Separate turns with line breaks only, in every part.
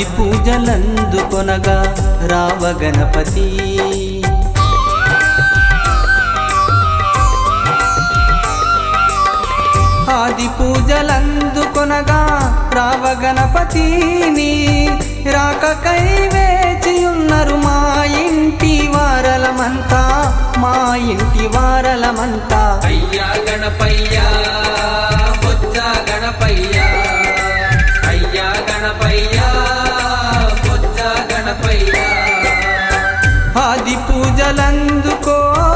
ఆది పూజలందుకొనగా రావ గణపతి ఆది పూజలందుకొనగా రావ గణపతిని రాకకై వేచియున్నారు మా ఇంటి వారలమంతా మా ఇంటి వారలమంతా
అయ్యా గణపయ్యా బొజ్జ గణపయ్యా అయ్యా గణపయ్యా బొజ్జ గణపయ్యా
ఆది పూజలందుకో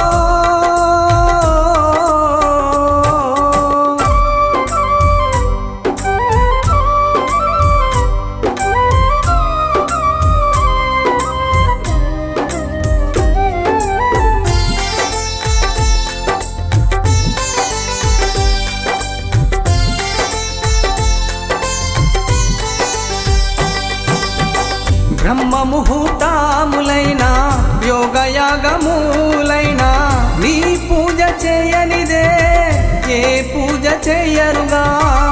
బ్రహ్మ ముహూర్తాములైన యోగయాగములైన నీ పూజ చేయనిదే ఏ పూజ చేయరుగా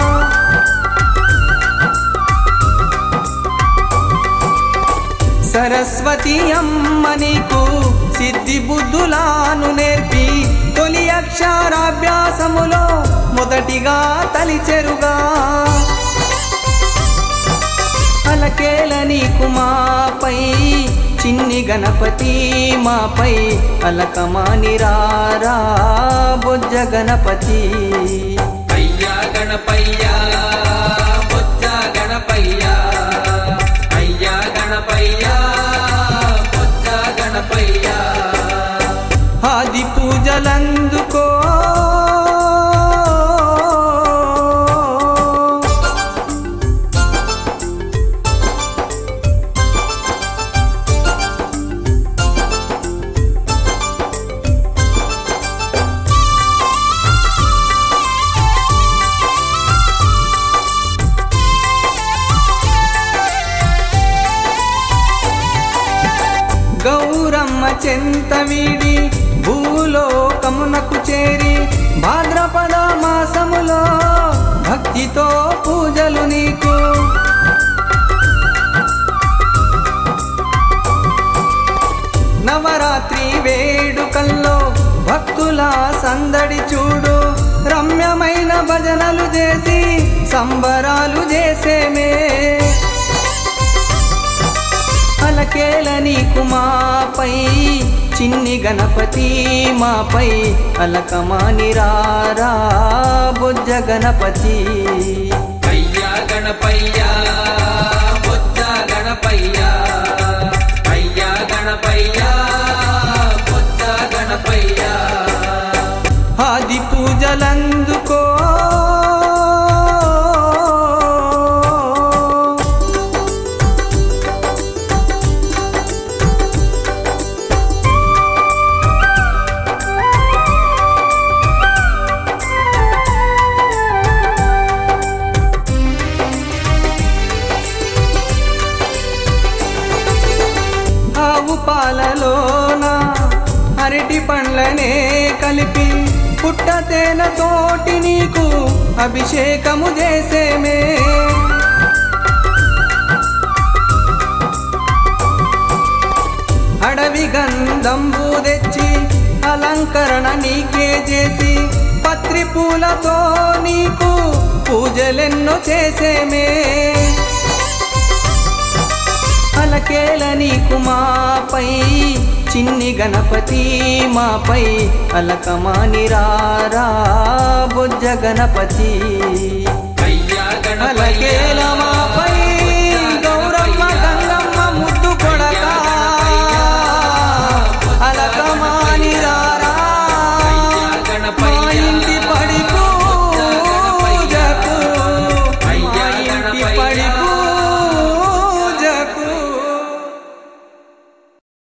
సరస్వతి అమ్మ నీకు సిద్ధి బుద్ధులాను నేర్పి తొలి అక్షరాభ్యాసములో మొదటిగా తలిచెరుగా అలకేల నీకు మాపై చిన్ని గణపతి మాపై అలకమాని రారా బొజ్జ గణపతి
అయ్యా గణపయ్యా బొజ్జ గణపయ్యా అయ్యా గణపయ్యా బొజ్జ గణపయ్యా
ఆది పూజలందుకో గౌరమ్మ చెంత వీడి భూలోకమునకు చేరి భాద్రపద మాసములో భక్తితో పూజలు నీకు నవరాత్రి వేడుకల్లో భక్తుల సందడి చూడు రమ్యమైన భజనలు చేసి సంబరాలు చేసేమే అలకేల నీకు మాపై చిన్ని గణపతి మాపై అలకమాని రారా బొజ్జ గణపతి
అయ్యా గణపయ్యా బొజ్జ గణపయ్యా అయ్యా గణపయ్యా బొజ్జ గణపయ్యా
ఆది పూజలందుకో ఆవు పాలలోన అరటి పండ్లనే కలిపి పుట్ట తేన తోటి నీకు అభిషేకము చేసేమే అడవి గంధంబు తెచ్చి అలంకరణ నీకే చేసి పత్రి పూలతో నీకు పూజలెన్నో చేసేమే అలకేల నీకు మాపై చిన్ని గణపతి మాపై అలకమాని రారా బొజ్జ గణపతి
అయ్యా
అలకేల
గణపయ్యా
మాపై